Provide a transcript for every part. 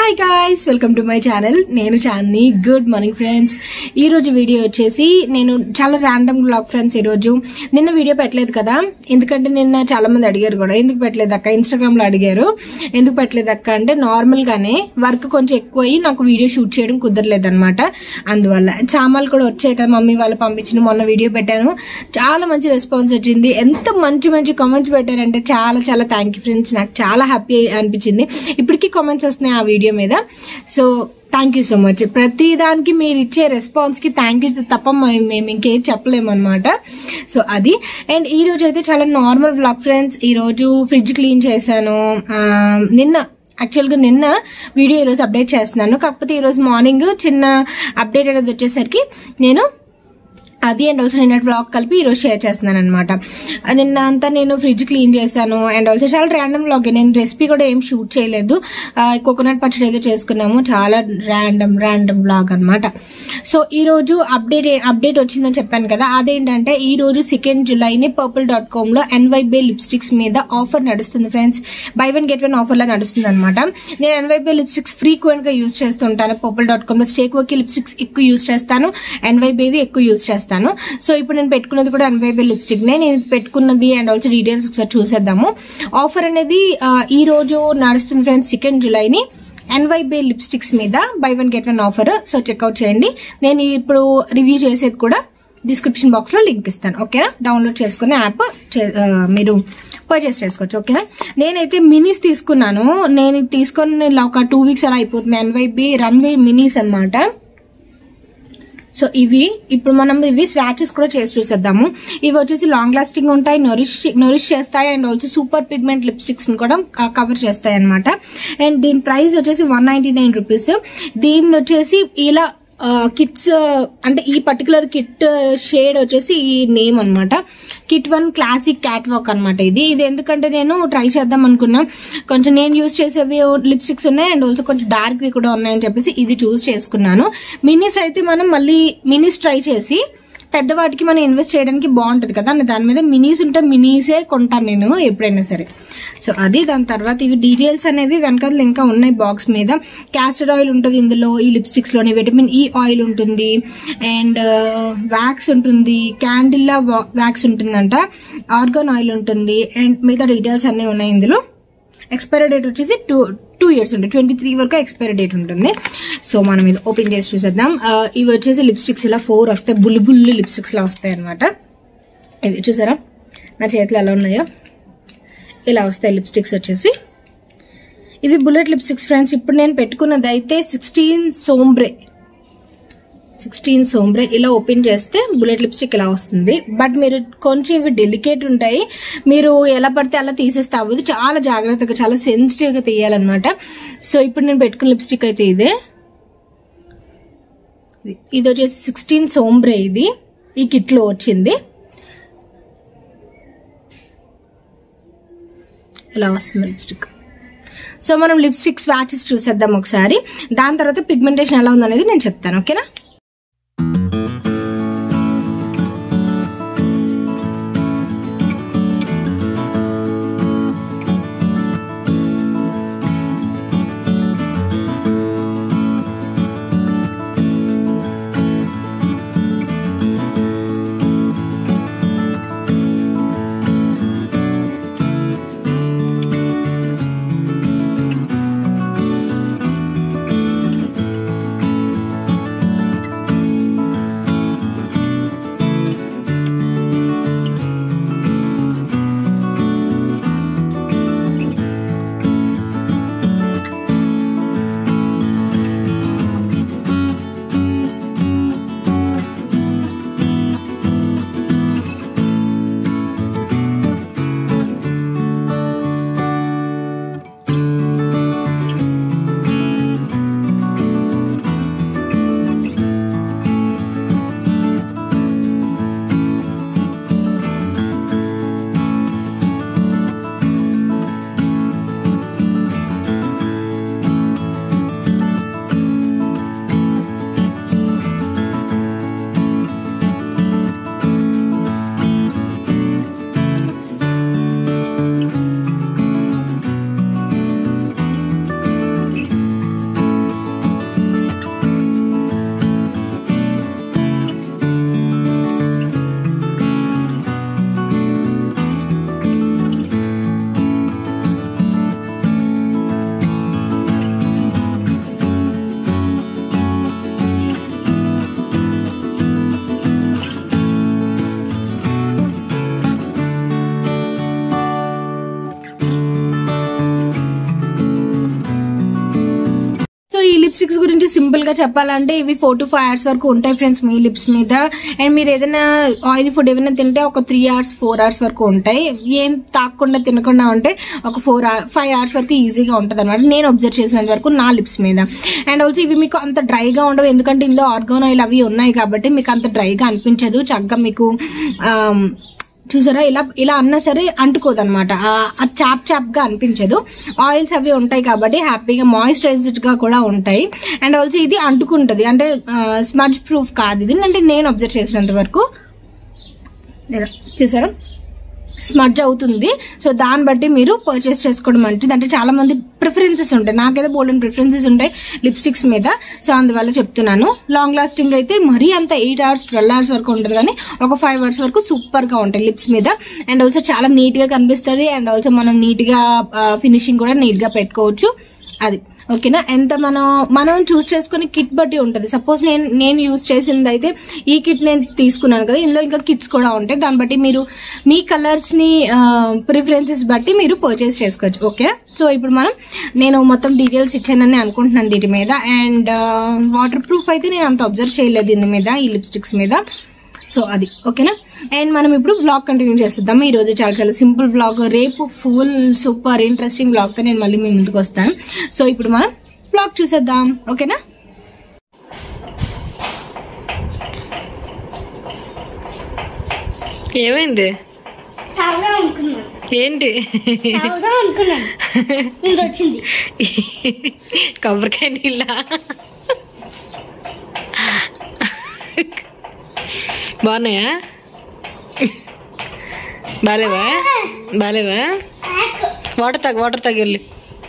Hi guys welcome to my channel నేను Chandini good morning friends ఈ రోజు వీడియో వచ్చేసి నేను చాలా ర్యాండమ్ బ్లాగ్ ఫ్రెండ్స్ ఈ రోజు నిన్న వీడియో పెట్టలేదు కదా ఎందుకంటే నిన్న చాలా మంది అడిగారు కూడా ఎందుకు పెట్టలేదు అక్క ఇన్స్టాగ్రామ్ లో అడిగారు ఎందుకు పెట్టలేదు అక్క అంటే నార్మల్ గానే వర్క్ కొంచెం ఎక్కువ అయ్యి నాకు వీడియో షూట్ చేయడం కుదరలేదు అనమాట అందువల్ల చామాలు కూడా వచ్చాయి కదా మమ్మీ వాళ్ళు పంపించిన మొన్న వీడియో పెట్టాను చాలా మంచి రెస్పాన్స్ వచ్చింది ఎంత మంచి మంచి కామెంట్స్ పెట్టారంటే చాలా చాలా థ్యాంక్ యూ ఫ్రెండ్స్ నాకు చాలా హ్యాపీ అనిపించింది ఇప్పటికీ కామెంట్స్ వస్తున్నాయి ఆ వీడియో మీద so thank you so much ప్రతి దానికి మీరు ఇచ్చే రెస్పాన్స్ కి థ్యాంక్ యూ తప్ప మ- మేము ఇంకేం చెప్పలేము అనమాట సో అది అండ్ ఈ రోజు అయితే చాలా నార్మల్ బ్లాగ్ ఫ్రెండ్స్ ఈ రోజు ఫ్రిడ్జ్ క్లీన్ చేశాను ఆ, నిన్న యాక్చువల్గా నిన్న వీడియో ఈరోజు అప్డేట్ చేస్తున్నాను కాకపోతే ఈరోజు మార్నింగ్ చిన్న అప్డేట్ అనేది వచ్చేసరికి నేను అది అండ్ ఆల్సో నిన్న బ్లాగ్ కలిపి ఈరోజు షేర్ చేస్తున్నాను అనమాట నిన్న అంతా నేను ఫ్రిడ్జ్ క్లీన్ చేశాను అండ్ ఆల్సో చాలా ర్యాండమ్ బ్లాగ్ నేను రెసిపీ కూడా ఏం షూట్ చేయలేదు కోకోనట్ పచ్చడి ఏదో చేసుకున్నాము చాలా ర్యాండమ్ ర్యాండమ్ బ్లాగ్ అనమాట సో ఈ రోజు అప్డేట్ అప్డేట్ వచ్చిందని చెప్పాను కదా అదేంటంటే ఈ రోజు సెకండ్ జులైని పర్పుల్ డాట్ కామ్ లో ఎన్వైబే లిప్స్టిక్స్ మీద ఆఫర్ నడుస్తుంది friends buy one get one offer లా నడుస్తుంది అనమాట నేను ఎన్వైబే లిప్స్టిక్స్ ఫ్రీక్వెంట్ గా యూస్ చేస్తుంటాను పర్పుల్ డాట్ కామ్ లో స్టేక్ వర్క్ లిప్స్టిక్స్ ఎక్కువ యూస్ చేస్తాను ఎన్వైబేవి ఎక్కువ యూస్ చేస్తాను సో ఇప్పుడు నేను పెట్టుకున్నది కూడా ఎన్వైబే లిప్స్టిక్ నే నేను పెట్టుకున్నది అండ్ ఆల్సో డీటెయిల్స్ ఒకసారి చూసేద్దాము ఆఫర్ అనేది ఆ, ఈ రోజు నడుస్తుంది ఫ్రెండ్స్ సెకండ్ జులైని ఎన్వైబే లిప్స్టిక్స్ మీద buy one get one offer so checkout చేయండి నేను ఇప్పుడు రివ్యూ చేసేది కూడా డిస్క్రిప్షన్ బాక్స్ లో లింక్ ఇస్తాను ఓకేనా డౌన్లోడ్ చేసుకుని యాప్ మీరు పర్చేస్ చేసుకోవచ్చు ఓకేనా నేనైతే మినీస్ తీసుకున్నాను నేను ఇది తీసుకొని ఇలా ఒక టూ వీక్స్ అలా అయిపోతుంది ఎన్వైబి రన్వే మినీస్ అన్నమాట సో ఇవి ఇప్పుడు మనం ఇవి స్వాచెస్ కూడా చేసి చూసేద్దాము ఇవి వచ్చేసి లాంగ్ లాస్టింగ్ ఉంటాయి నొరిష్ నొరిష్ చేస్తాయి and also super pigment lipsticks ని కూడా కవర్ చేస్తాయి అనమాట అండ్ దీని ప్రైస్ వచ్చేసి వన్ నైన్టీ నైన్ రూపీస్ దీని వచ్చేసి ఇలా కిట్స్ అంటే ఈ పర్టికులర్ కిట్ షేడ్ వచ్చేసి ఈ నేమ్ అన్నమాట kit one classic catwalk అనమాట ఇది ఇది ఎందుకంటే నేను ట్రై చేద్దాం అనుకున్నా కొంచెం నేను యూస్ చేసేవి లిప్స్టిక్స్ ఉన్నాయి అండ్ ఆల్సో కొంచెం డార్క్ వి కూడా ఉన్నాయని చెప్పేసి ఇది చూస్ చేసుకున్నాను మినీస్ అయితే మనం మళ్ళీ మినీస్ ట్రై చేసి పెద్దవాటికి మనం ఇన్వెస్ట్ చేయడానికి బాగుంటది కదా అన్న దాని మీద మినీస్ ఉంటే మినీసే కొంటాను నేను ఎప్పుడైనా సరే సో అది దాని తర్వాత ఇవి డీటెయిల్స్ అనేవి వెనకాల ఇంకా ఉన్నాయి బాక్స్ మీద క్యాస్టర్ ఆయిల్ ఉంటుంది ఇందులో ఈ లిప్స్టిక్స్ లోని విటమిన్ ఈ ఆయిల్ ఉంటుంది అండ్ వ్యాక్స్ ఉంటుంది క్యాండిల్లా వ్యాక్స్ ఉంటుందంట ఆర్గాన్ ఆయిల్ ఉంటుంది అండ్ మిగతా డీటెయిల్స్ అన్నీ ఉన్నాయి ఇందులో ఎక్స్పైరీ డేట్ వచ్చేసి టూ టూ ఇయర్స్ ఉంటుంది ట్వంటీ త్రీ వరకు ఎక్స్పైరీ డేట్ ఉంటుంది సో మనం ఇది ఓపెన్ చేసి చూసేద్దాం ఆ, ఇవి వచ్చేసి లిప్స్టిక్స్ ఇలా ఫోర్ వస్తాయి బుల్లి బుల్లి లిప్స్టిక్స్ లా వస్తాయి అనమాట ఇవి చూసారా నా చేతిలో ఎలా ఉన్నాయో ఇలా వస్తాయి లిప్స్టిక్స్ వచ్చేసి ఇవి బుల్లెట్ లిప్స్టిక్స్ ఫ్రెండ్స్ ఇప్పుడు నేను పెట్టుకున్నది అయితే సిక్స్టీన్ సోంబ్రే సిక్స్టీన్ సోంబ్రే ఇలా ఓపెన్ చేస్తే బుల్లెట్ లిప్స్టిక్ ఇలా వస్తుంది బట్ మీరు కొంచెం ఇవి డెలికేట్ ఉంటాయి మీరు ఎలా పడితే అలా తీసేస్తే అవ్వదు చాలా జాగ్రత్తగా చాలా సెన్సిటివ్ గా తీయాలన్నమాట సో ఇప్పుడు నేను పెట్టుకున్న లిప్స్టిక్ అయితే ఇదే ఇది- ఇది వచ్చేసి సిక్స్టీన్ సోంబ్రే ఇది ఈ కిట్ లో వచ్చింది ఇలా వస్తుంది లిప్స్టిక్ సో మనం లిప్స్టిక్ స్వాచెస్ చూసేద్దాం ఒకసారి దాని తర్వాత పిగ్మెంటేషన్ ఎలా ఉందనేది నేను చెప్తాను ఓకేనా లిప్స్టిక్స్ గురించి సింపుల్ గా చెప్పాలంటే ఇవి ఫోర్ టు ఫైవ్ అవర్స్ వరకు ఉంటాయి ఫ్రెండ్స్ మీ లిప్స్ మీద అండ్ మీరు ఏదైనా ఆయిల్ ఫుడ్ ఏదైనా తింటే ఒక త్రీ అవర్స్ ఫోర్ అవర్స్ వరకు ఉంటాయి ఏం తాగకుండా తినకుండా ఉంటే ఒక ఫోర్ ఫైవ్ అవర్స్ వరకు ఈజీగా ఉంటుంది అనమాట నేను అబ్జర్వ్ చేసినంత వరకు నా లిప్స్ మీద అండ్ ఆల్సో ఇవి మీకు అంత డ్రైగా ఉండవు ఎందుకంటే ఇందులో ఆర్గాన్ ఆయిల్ అవి ఉన్నాయి కాబట్టి మీకు అంత డ్రైగా అనిపించదు చక్కగా మీకు ఆమ్, చూసారా ఇలా ఇలా అన్నా సరే అంటుకోదు అనమాట అది చాప్ చాప్ గా అనిపించదు ఆయిల్స్ అవి ఉంటాయి కాబట్టి హ్యాపీగా మాయిశ్చరైజ్డ్ గా కూడా ఉంటాయి అండ్ ఆల్సో ఇది అంటుకుంటది అంటే స్మజ్ ప్రూఫ్ కాదు ఇది అంటే నేను అబ్జర్వ్ చేసినంత వరకు లేదా చూసారా స్మడ్జ్ అవుతుంది సో దాన్ని బట్టి మీరు పర్చేస్ చేసుకోవడం మంచిది అంటే చాలా మంది ప్రిఫరెన్సెస్ ఉంటాయి నాకైతే బోల్డెన్ ప్రిఫరెన్సెస్ ఉంటాయి లిప్స్టిక్స్ మీద సో అందువల్ల చెప్తున్నాను లాంగ్ లాస్టింగ్ అయితే మరీ అంత ఎయిట్ అవర్స్ ట్వెల్వ్ అవర్స్ వరకు ఉంటుంది కానీ ఒక ఫైవ్ అవర్స్ వరకు సూపర్ గా ఉంటాయి లిప్స్ మీద అండ్ ఆల్సో చాలా నీట్ గా కనిపిస్తుంది అండ్ ఆల్సో మనం నీట్ గా ఫినిషింగ్ కూడా నీట్ గా పెట్టుకోవచ్చు అది ఓకేనా ఎంత మనం మనం చూస్ చేసుకునే కిట్ బట్టి ఉంటుంది సపోజ్ నేను నేను యూజ్ చేసింది అయితే ఈ కిట్ నేను తీసుకున్నాను కదా ఇందులో ఇంకా కిట్స్ కూడా ఉంటాయి దాన్ని బట్టి మీరు మీ కలర్స్ ని ప్రిఫరెన్సెస్ బట్టి మీరు పర్చేస్ చేసుకోవచ్చు ఓకే సో ఇప్పుడు మనం నేను మొత్తం డీటెయిల్స్ ఇచ్చానని అనుకుంటున్నాను దీని మీద అండ్ వాటర్ ప్రూఫ్ అయితే నేను అంత అబ్జర్వ్ చేయలేదు దీని మీద ఈ లిప్స్టిక్స్ మీద సో అది ఓకేనా అండ్ మనం ఇప్పుడు బ్లాగ్ కంటిన్యూ చేస్తాం ఈ రోజు చాలా చాలా సింపుల్ బ్లాగ్ రేపు ఫుల్ సూపర్ ఇంట్రెస్టింగ్ బ్లాగ్ తో నేను మళ్ళీ మీ ముందుకు వస్తాను సో ఇప్పుడు మనం బ్లాగ్ చూసేద్దాం ఓకేనా ఏమైంది తాగుదాం అనుకున్నాను ఏంటి తాగుదాం అనుకున్నాను ఇంత వచ్చింది కొబ్బరికాయ నీళ్ళ బాగున్నాయా బాలేవా బాలేవా వాటర్ తాగు వాటర్ తాగి వెళ్ళి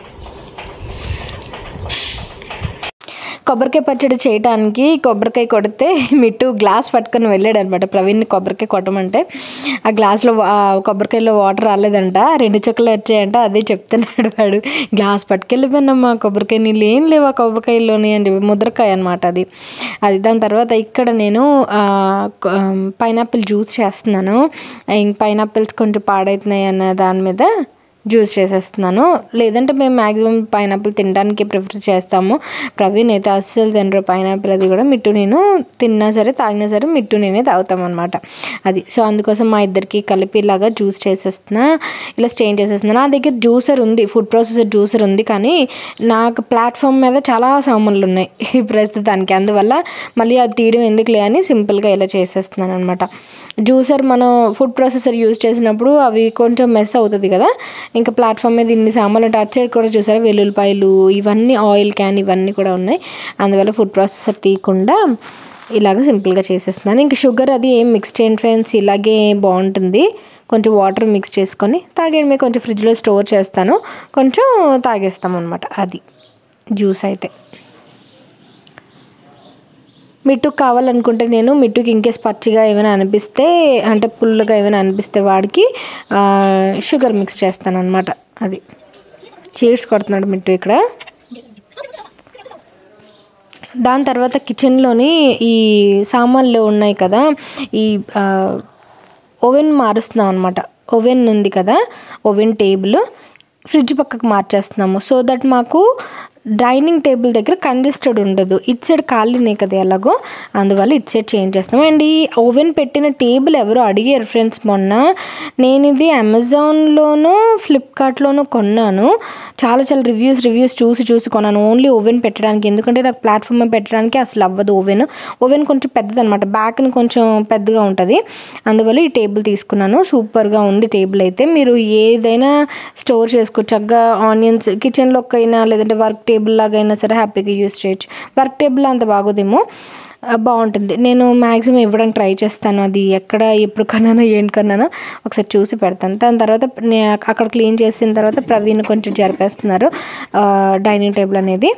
కొబ్బరికాయ పచ్చడి చేయడానికి కొబ్బరికాయ కొడితే మిట్టు గ్లాస్ పట్టుకొని వెళ్ళాడు అనమాట ప్రవీణ్ని కొబ్బరికాయ కొట్టమంటే ఆ గ్లాస్లో వా- ఆ కొబ్బరికాయలో వాటర్ రాలేదంట రెండు చుక్కలు వచ్చాయంట అదే చెప్తున్నాడు వాడు గ్లాస్ పట్టుకెళ్ళిపోయినమ్మా కొబ్బరికాయ నీళ్ళు ఏం లేవు ఆ కొబ్బరికాయలోని అని చెప్పి ముద్రకాయ అనమాట అది అది దాని తర్వాత ఇక్కడ నేను పైనాపిల్ జ్యూస్ చేస్తున్నాను ఇంక పైనాపిల్స్ కొంచెం పాడవుతున్నాయి అన్న దాని మీద జ్యూస్ చేసేస్తున్నాను లేదంటే మేము మ్యాక్సిమం పైనాపిల్ తినడానికి ప్రిఫర్ చేస్తాము ప్రవీణ్ అయితే అస్సలు తినరు పైనాపిల్ అది కూడా మిట్టు నేను తిన్నా సరే తాగినా సరే మిట్టు నేనే తాగుతాం అనమాట అది సో అందుకోసం మా ఇద్దరికి కలిపి ఇలాగా జ్యూస్ చేసేస్తున్నా ఇలా స్టెయిన్ చేసేస్తున్నా నా దగ్గర జ్యూసర్ ఉంది ఫుడ్ ప్రాసెసర్ జ్యూసర్ ఉంది కానీ నాకు ప్లాట్ఫామ్ మీద చాలా సామాన్లు ఉన్నాయి ఈ ప్రస్తుతానికి అందువల్ల మళ్ళీ అది తీయడం ఎందుకులే అని సింపుల్గా ఇలా చేసేస్తున్నాను అనమాట జ్యూసర్ మనం ఫుడ్ ప్రాసెసర్ యూజ్ చేసినప్పుడు అవి కొంచెం మెస్ అవుతుంది కదా ఇంకా ప్లాట్ఫామ్ మీద ఇన్ని సామాన్లు అంటే అటు సైడ్ కూడా చూసారా వెల్లుల్లిపాయలు ఇవన్నీ ఆయిల్ క్యాన్ ఇవన్నీ కూడా ఉన్నాయి అందువల్ల ఫుడ్ ప్రాసెసర్ తీయకుండా ఇలాగ సింపుల్గా చేసేస్తున్నాను ఇంకా షుగర్ అది ఏం మిక్స్ చేయండి ఫ్రెండ్స్ ఇలాగే బాగుంటుంది కొంచెం వాటర్ మిక్స్ చేసుకొని తాగేయడమే కొంచెం ఫ్రిడ్జ్లో స్టోర్ చేస్తాను కొంచెం తాగేస్తాం అనమాట అది జ్యూస్ అయితే మిట్టుకు కావాలనుకుంటే నేను మిట్టుకి ఇంకేస్ పచ్చిగా ఏమైనా అనిపిస్తే అంటే పుల్లగా ఏమైనా అనిపిస్తే వాడికి ఆ, షుగర్ మిక్స్ చేస్తాను అనమాట అది చీడ్స్ కొడుతున్నాడు మిట్టు ఇక్కడ దాని తర్వాత కిచెన్లోని ఈ సామాన్లు ఉన్నాయి కదా ఈ ఆ, ఓవెన్ మారుస్తున్నాం అనమాట ఓవెన్ ఉంది కదా ఓవెన్ టేబుల్ ఫ్రిడ్జ్ పక్కకు మార్చేస్తున్నాము సో దట్ మాకు డైనింగ్ టేబుల్ దగ్గర కంజెస్టెడ్ ఉండదు ఇట్ సైడ్ ఖాళీనే కదా ఎలాగో అందువల్ల ఇట్ సైడ్ చేంజ్ చేస్తున్నాం అండ్ ఈ ఓవెన్ పెట్టిన టేబుల్ ఎవరో అడిగారు ఫ్రెండ్స్ మొన్న నేను ఇది అమెజాన్లోనూ ఫ్లిప్కార్ట్లోనూ కొన్నాను చాలా చాలా రివ్యూస్ రివ్యూస్ చూసి చూసి కొన్నాను ఓన్లీ ఓవెన్ పెట్టడానికి ఎందుకంటే నాకు ప్లాట్ఫామ్ మీద పెట్టడానికి అసలు అవ్వదు ఓవెన్ ఓవెన్ కొంచెం పెద్దది అనమాట బ్యాక్ని కొంచెం పెద్దగా ఉంటుంది అందువల్ల ఈ టేబుల్ తీసుకున్నాను సూపర్గా ఉంది టేబుల్ అయితే మీరు ఏదైనా స్టోర్ చేసుకోవచ్చు చక్కగా ఆనియన్స్ కిచెన్లోకైనా లేదంటే వర్క్ టేబుల్ లాగా అయినా సరే హ్యాపీగా యూస్ చేయొచ్చు వర్క్ టేబుల్ అంత బాగోదేమో ఆ, బాగుంటుంది నేను మ్యాక్సిమం ఇవ్వడానికి ట్రై చేస్తాను అది ఎక్కడ ఎప్పుడు కన్నానో ఏంటి కన్నానో ఒకసారి చూసి పెడతాను దాని తర్వాత నేను అక్కడ క్లీన్ చేసిన తర్వాత ప్రవీణ్ కొంచెం జరిపేస్తున్నారు ఆ, డైనింగ్ టేబుల్ అనేది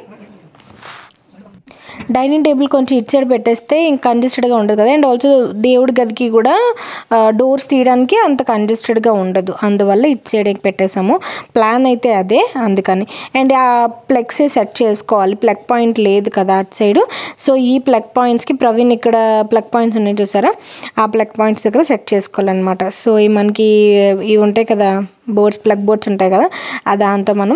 డైనింగ్ టేబుల్ కొంచెం ఇటు సైడ్ పెట్టేస్తే ఇంక కంజెస్టెడ్గా ఉండదు కదా అండ్ ఆల్సో దేవుడి గదికి కూడా డోర్స్ తీయడానికి అంత కంజెస్టెడ్గా ఉండదు అందువల్ల ఇటు సైడ్ పెట్టేసాము ప్లాన్ అయితే అదే అందుకని అండ్ ఆ ప్లగ్సే సెట్ చేసుకోవాలి ప్లగ్ పాయింట్ లేదు కదా అటు సైడ్ సో ఈ ప్లగ్ పాయింట్స్కి ప్రవీణ్ ఇక్కడ ప్లగ్ పాయింట్స్ ఉన్నాయి చూసారా ఆ ప్లగ్ పాయింట్స్ దగ్గర సెట్ చేసుకోవాలన్నమాట సో ఈ మనకి ఇవి ఉంటాయి కదా బోర్డ్స్ ప్లగ్ బోర్డ్స్ ఉంటాయి కదా ఆ దాంతో మనం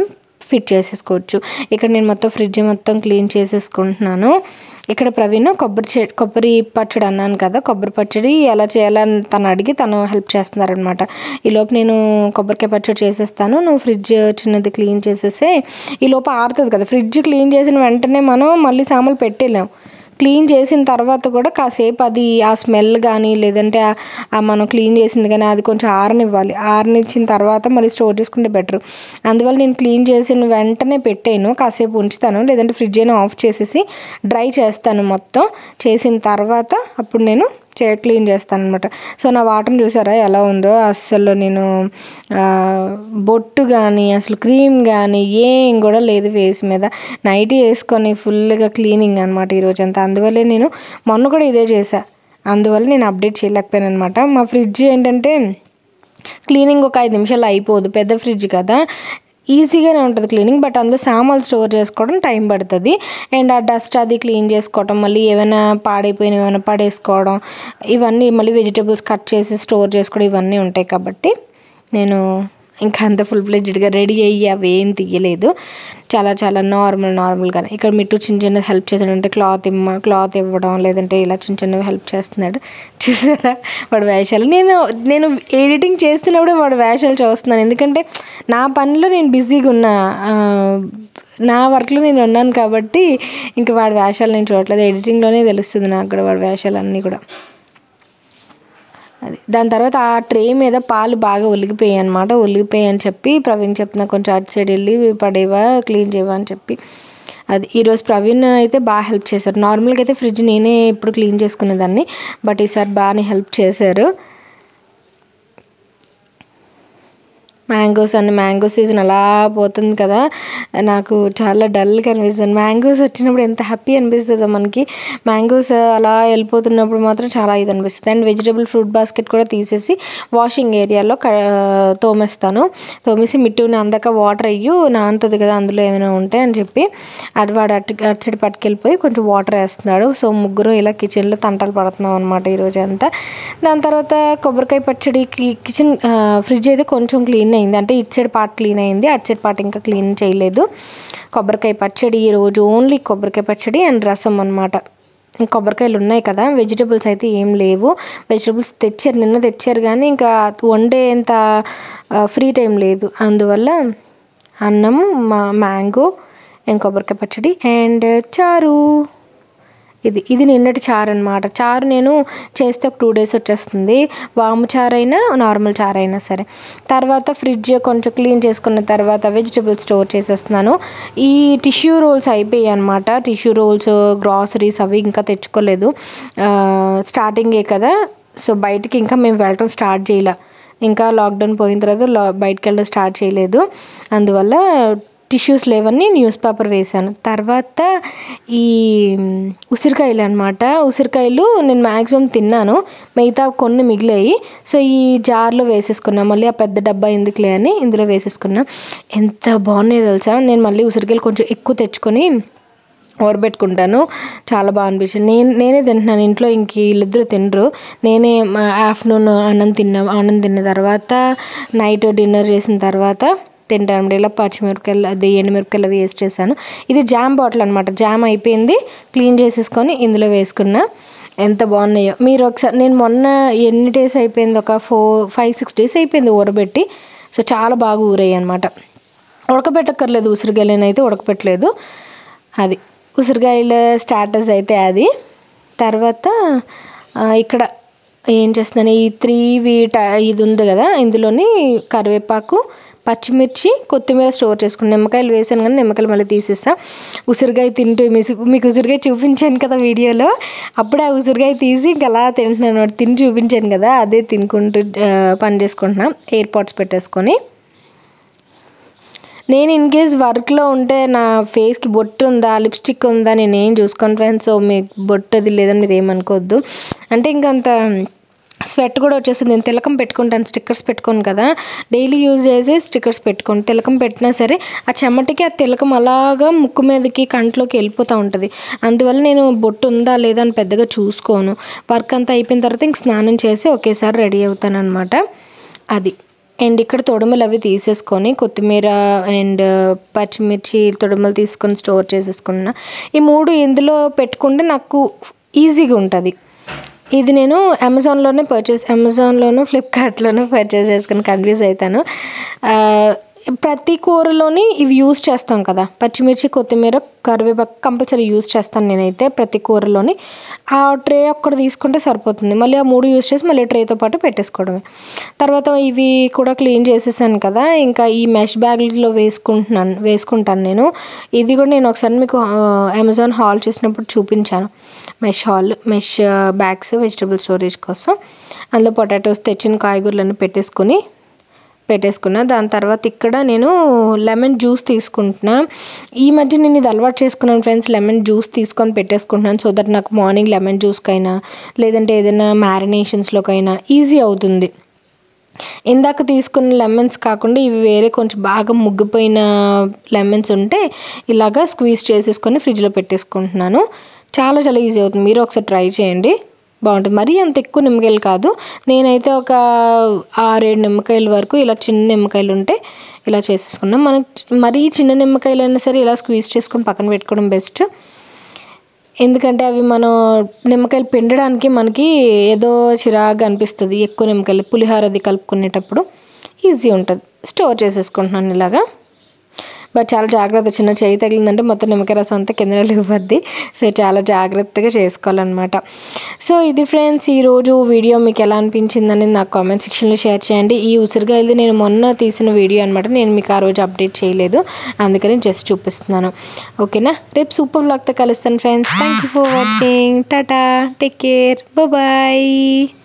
ఫిట్ చేసేసుకోవచ్చు ఇక్కడ నేను మొత్తం ఫ్రిడ్జ్ మొత్తం క్లీన్ చేసేసుకుంటున్నాను ఇక్కడ ప్రవీణ్ కొబ్బరి చె కొబ్బరి పచ్చడి అన్నాను కదా కొబ్బరి పచ్చడి ఎలా చేయాలని తను అడిగి తను హెల్ప్ చేస్తున్నారనమాట ఈ లోపు నేను కొబ్బరికాయ పచ్చడి చేసేస్తాను నువ్వు ఫ్రిడ్జ్ చిన్నది క్లీన్ చేసేసే ఈ లోపు ఆరుతుంది కదా ఫ్రిడ్జ్ క్లీన్ చేసిన వెంటనే మనం మళ్ళీ సామాన్లు పెట్టేలేం క్లీన్ చేసిన తర్వాత కూడా కాసేపు అది ఆ స్మెల్ కానీ లేదంటే ఆ- ఆ మనం క్లీన్ చేసింది కానీ అది కొంచెం ఆరనివ్వాలి ఆరనిచ్చిన తర్వాత మళ్ళీ స్టోర్ చేసుకుంటే బెటర్ అందువల్ల నేను క్లీన్ చేసిన వెంటనే పెట్టాను కాసేపు ఉంచుతాను లేదంటే ఫ్రిడ్జ్ అయినా ఆఫ్ చేసేసి డ్రై చేస్తాను మొత్తం చేసిన తర్వాత అప్పుడు నేను చే క్లీన్ చేస్తాను అనమాట సో నా వాటర్ని చూసారా ఎలా ఉందో అస్సలు నేను ఆ, బొట్టు కానీ అసలు క్రీమ్ కానీ ఏం కూడా లేదు ఫేస్ మీద నైటీ వేసుకొని ఫుల్గా క్లీనింగ్ అనమాట ఈరోజు అంతా అందువల్లే నేను మొన్న కూడా ఇదే చేశా అందువల్ల నేను అప్డేట్ చేయలేకపోయాను అనమాట మా ఫ్రిడ్జ్ ఏంటంటే క్లీనింగ్ ఒక ఐదు నిమిషాలు అయిపోదు పెద్ద ఫ్రిడ్జ్ కదా ఈజీగానే ఉంటుంది క్లీనింగ్ బట్ అందులో సామాన్లు స్టోర్ చేసుకోవడం టైం పడుతుంది అండ్ ఆ డస్ట్ అది క్లీన్ చేసుకోవడం మళ్ళీ ఏమైనా పాడైపోయిన ఏమైనా పడేసుకోవడం ఇవన్నీ మళ్ళీ వెజిటేబుల్స్ కట్ చేసి స్టోర్ చేసుకోవడం ఇవన్నీ ఉంటాయి కాబట్టి నేను ఇంకా అంత ఫుల్ ఫ్లెడ్జ్డ్గా రెడీ అయ్యి అవి ఏం తీయలేదు చాలా చాలా నార్మల్ నార్మల్గానే ఇక్కడ మిట్టు చిన్న చిన్న హెల్ప్ చేసాడంటే క్లాత్ ఇమ్మ క్లాత్ ఇవ్వడం లేదంటే ఇలా చిన్న చిన్నవి హెల్ప్ చేస్తున్నాడు చూసారా వాడు వేషాలు నేను నేను ఎడిటింగ్ చేస్తున్నప్పుడే వాడు వేషాలు చూస్తున్నాను ఎందుకంటే నా పనిలో నేను బిజీగా ఉన్నా ఆ, నా వర్క్లో నేను ఉన్నాను కాబట్టి ఇంకా వాడి వేషాలు నేను చూడట్లేదు ఎడిటింగ్లోనే తెలుస్తుంది నాకు కూడా వాడి వేషాలు అన్నీ కూడా అది దాని తర్వాత ఆ ట్రే మీద పాలు బాగా ఒలిగిపోయాయి అనమాట ఒలిగిపోయాయి అని చెప్పి ప్రవీణ్ చెప్తున్నా కొంచెం అటు సైడ్ వెళ్ళి పడేవా క్లీన్ చేయవా అని చెప్పి అది ఈరోజు ప్రవీణ్ అయితే బాగా హెల్ప్ చేశారు నార్మల్గా అయితే ఫ్రిడ్జ్ నేనే ఎప్పుడు క్లీన్ చేసుకునేదాన్ని బట్ ఈసారి బాగానే హెల్ప్ చేశారు మ్యాంగోస్ అన్ని మ్యాంగో సీజన్ అలా పోతుంది కదా నాకు చాలా డల్గా అనిపిస్తుంది మ్యాంగోస్ వచ్చినప్పుడు ఎంత హ్యాపీ అనిపిస్తుందో మనకి మ్యాంగోస్ అలా వెళ్ళిపోతున్నప్పుడు మాత్రం చాలా ఇది అనిపిస్తుంది అండ్ వెజిటబుల్ ఫ్రూట్ బాస్కెట్ కూడా తీసేసి వాషింగ్ ఏరియాలో క తోమేస్తాను తోమేసి మిట్టుని అందాక వాటర్ అయ్యి నానుతుంది కదా అందులో ఏమైనా ఉంటే అని చెప్పి అటు వాడు అటు అటు సైడ్ పట్టుకెళ్ళిపోయి కొంచెం వాటర్ వేస్తున్నాడు సో ముగ్గురు ఇలా కిచెన్లో తంటాలు పడుతున్నాం అనమాట ఈరోజు అంతా దాని తర్వాత కొబ్బరికాయ పచ్చడికి కిచెన్ ఫ్రిడ్జ్ అయితే కొంచెం క్లీన్ అయింది అంటే ఇటు సైడ్ పార్ట్ క్లీన్ అయింది అటు సైడ్ పార్ట్ ఇంకా క్లీన్ చేయలేదు కొబ్బరికాయ పచ్చడి ఈరోజు ఓన్లీ కొబ్బరికాయ పచ్చడి అండ్ రసం అనమాట కొబ్బరికాయలు ఉన్నాయి కదా వెజిటబుల్స్ అయితే ఏం లేవు వెజిటబుల్స్ తెచ్చారు నిన్న తెచ్చారు కానీ ఇంకా వండేంత ఫ్రీ టైం లేదు అందువల్ల అన్నం మా మ్యాంగో అండ్ కొబ్బరికాయ పచ్చడి అండ్ చారు ఇది ఇది నిన్నటి చారు అనమాట చారు నేను చేస్తే ఒక టూ డేస్ వచ్చేస్తుంది వాము చారు అయినా నార్మల్ చారు అయినా సరే తర్వాత ఫ్రిడ్జ్ కొంచెం క్లీన్ చేసుకున్న తర్వాత వెజిటబుల్స్ స్టోర్ చేసేస్తున్నాను ఈ టిష్యూ రోల్స్ అయిపోయాయి అనమాట టిష్యూ రోల్స్ గ్రాసరీస్ అవి ఇంకా తెచ్చుకోలేదు ఆ, స్టార్టింగే కదా సో బయటికి ఇంకా మేము వెళ్ళటం స్టార్ట్ చేయలే ఇంకా లాక్డౌన్ పోయిన తర్వాత లా బయటకు వెళ్ళడం స్టార్ట్ చేయలేదు అందువల్ల టిష్యూస్ లేవని న్యూస్ పేపర్ వేశాను తర్వాత ఈ ఉసిరికాయలు అనమాట ఉసిరికాయలు నేను మ్యాక్సిమం తిన్నాను మిగతా కొన్ని మిగిలాయి సో ఈ జార్లో వేసేసుకున్నా మళ్ళీ ఆ పెద్ద డబ్బా ఎందుకులే అని ఇందులో వేసేసుకున్నా ఎంత బాగున్నాయి తెలుసా నేను మళ్ళీ ఉసిరికాయలు కొంచెం ఎక్కువ తెచ్చుకొని ఓరబెట్టుకుంటాను చాలా బాగా అనిపించింది నేను నేనే తింటున్నాను ఇంట్లో ఇంక వీళ్ళిద్దరూ తినరు నేనే మా ఆఫ్టర్నూన్ అన్నం తిన్న అన్నం తిన్న తర్వాత నైట్ డిన్నర్ చేసిన తర్వాత తింటాను ఇలా పచ్చిమిరపకాయలు అది ఎండుమిరపకాయలు అవి వేస్ట్ చేశాను ఇది జామ్ బాటిల్ అనమాట జామ్ అయిపోయింది క్లీన్ చేసేసుకొని ఇందులో వేసుకున్నా ఎంత బాగున్నాయో మీరు ఒకసారి నేను మొన్న ఎన్ని డేస్ అయిపోయింది ఒక ఫోర్ ఫైవ్ సిక్స్ డేస్ అయిపోయింది ఊరబెట్టి సో చాలా బాగా ఊరాయి అనమాట ఉడకబెట్టక్కర్లేదు ఉసిరికాయలను అయితే ఉడకబెట్టలేదు అది ఉసిరికాయల స్టాటస్ అయితే అది తర్వాత ఆ, ఇక్కడ ఏం చేస్తున్నాను ఈ త్రీ వీట ఇది ఉంది కదా ఇందులోని కరివేపాకు పచ్చిమిర్చి కొత్తిమీర స్టోర్ చేసుకుని నిమ్మకాయలు వేసాను కానీ నిమ్మకాయలు మళ్ళీ తీసేస్తా ఉసిరికాయ తింటూ మిసి- మీకు ఉసిరికాయ చూపించాను కదా వీడియోలో అప్పుడే ఆ ఉసిరికాయ తీసి ఇంకా అలా తింటున్నాను అన్నమాట. తిని చూపించాను కదా అదే తినుకుంటూ ఆ, పని చేసుకుంటున్నా ఎయిర్ పాడ్స్ పెట్టేసుకొని నేను ఇన్ కేస్ వర్క్లో ఉంటే నా ఫేస్కి బొట్టు ఉందా లిప్స్టిక్ ఉందా నేను ఏం చూసుకోను ఫ్రెండ్స్ సో మీకు బొట్టు అది లేదని మీరు ఏమనుకోవద్దు అంటే ఇంకంత స్వెట్ కూడా వచ్చేస్తుంది నేను తిలకం పెట్టుకుంటాను స్టిక్కర్స్ పెట్టుకోను కదా డైలీ యూజ్ చేసి స్టిక్కర్స్ పెట్టుకోను తిలకం పెట్టినా సరే ఆ చెమటకి ఆ తిలకం అలాగా ముక్కు మీదకి కంట్లోకి వెళ్ళిపోతూ ఉంటుంది అందువల్ల నేను బొట్టు ఉందా లేదా అని పెద్దగా చూసుకోను వర్క్ అంతా అయిపోయిన తర్వాత ఇంక స్నానం చేసి ఒకేసారి రెడీ అవుతాను అనమాట అది అండ్ ఇక్కడ తొడుములు అవి తీసేసుకొని కొత్తిమీర అండ్ పచ్చిమిర్చి తొడుములు తీసుకొని స్టోర్ చేసేసుకున్నా ఈ మూడు ఇందులో పెట్టుకుంటే నాకు ఈజీగా ఉంటుంది ఇది నేను అమెజాన్లోనే పర్చేస్ అమెజాన్లోను ఫ్లిప్కార్ట్లోనూ పర్చేస్ చేసుకుని కన్ఫ్యూజ్ అవుతాను ఆ, ప్రతి కూరలోని ఇవి యూస్ చేస్తాం కదా పచ్చిమిర్చి కొత్తిమీర కరివేపాకు కంపల్సరీ యూస్ చేస్తాను నేనైతే ప్రతి కూరలోని ఆ ట్రే ఒక్కటి తీసుకుంటే సరిపోతుంది మళ్ళీ ఆ మూడు యూస్ చేసి మళ్ళీ ట్రేతో పాటు పెట్టేసుకోవడమే తర్వాత ఇవి కూడా క్లీన్ చేసేసాను కదా ఇంకా ఈ మెష్ బ్యాగ్లో వేసుకుంటున్నాను వేసుకుంటాను నేను ఇది కూడా నేను ఒకసారి మీకు ఆ, అమెజాన్ హాల్ చేసినప్పుడు చూపించాను mesh haul mesh bags vegetable storage కోసం అందులో పొటాటోస్ తెచ్చిన కాయగూరలను పెట్టేసుకొని పెట్టేసుకున్నా దాని తర్వాత ఇక్కడ నేను లెమన్ జ్యూస్ తీసుకుంటున్నా ఈ మధ్య నేను ఇది అలవాటు చేసుకున్నాను ఫ్రెండ్స్ లెమన్ జ్యూస్ తీసుకొని పెట్టేసుకుంటున్నాను సో దట్ నాకు మార్నింగ్ లెమన్ జ్యూస్కైనా లేదంటే ఏదైనా మ్యారినేషన్స్లోకైనా ఈజీ అవుతుంది ఇందాక తీసుకున్న లెమన్స్ కాకుండా ఇవి వేరే కొంచెం బాగా ముగ్గిపోయిన లెమన్స్ ఉంటే ఇలాగా స్క్వీజ్ చేసేసుకొని ఫ్రిడ్జ్లో పెట్టేసుకుంటున్నాను చాలా చాలా ఈజీ అవుతుంది మీరు ఒకసారి ట్రై చేయండి బాగుంటుంది మరీ అంత ఎక్కువ నిమ్మకాయలు కాదు నేనైతే ఒక ఆరేడు నిమ్మకాయల వరకు ఇలా చిన్న నిమ్మకాయలు ఉంటే ఇలా చేసేసుకున్నాం మనకి మరీ చిన్న నిమ్మకాయలు అయినా సరే ఇలా స్క్వీజ్ చేసుకొని పక్కన పెట్టుకోవడం బెస్ట్ ఎందుకంటే అవి మనం నిమ్మకాయలు పిండడానికి మనకి ఏదో చిరాగా అనిపిస్తుంది ఎక్కువ నిమ్మకాయలు పులిహోర అది కలుపుకునేటప్పుడు ఈజీ ఉంటుంది స్టోర్ చేసేసుకుంటున్నాను ఇలాగా బట్ చాలా జాగ్రత్త చిన్న చేయి తగిలిందంటే మొత్తం నిమ్మకాయ రసం అంతా కింద ఇవ్వద్ది సో చాలా జాగ్రత్తగా చేసుకోవాలన్నమాట సో ఇది ఫ్రెండ్స్ ఈరోజు వీడియో మీకు ఎలా అనిపించిందని నాకు కామెంట్ సెక్షన్లో షేర్ చేయండి ఈ ఉసిరికాయలది నేను మొన్న తీసిన వీడియో అనమాట నేను మీకు ఆ రోజు అప్డేట్ చేయలేదు అందుకని జస్ట్ చూపిస్తున్నాను ఓకేనా రేపు సూపర్ బ్లాగ్తో కలుస్తాను friends thank you for watching tata take care bye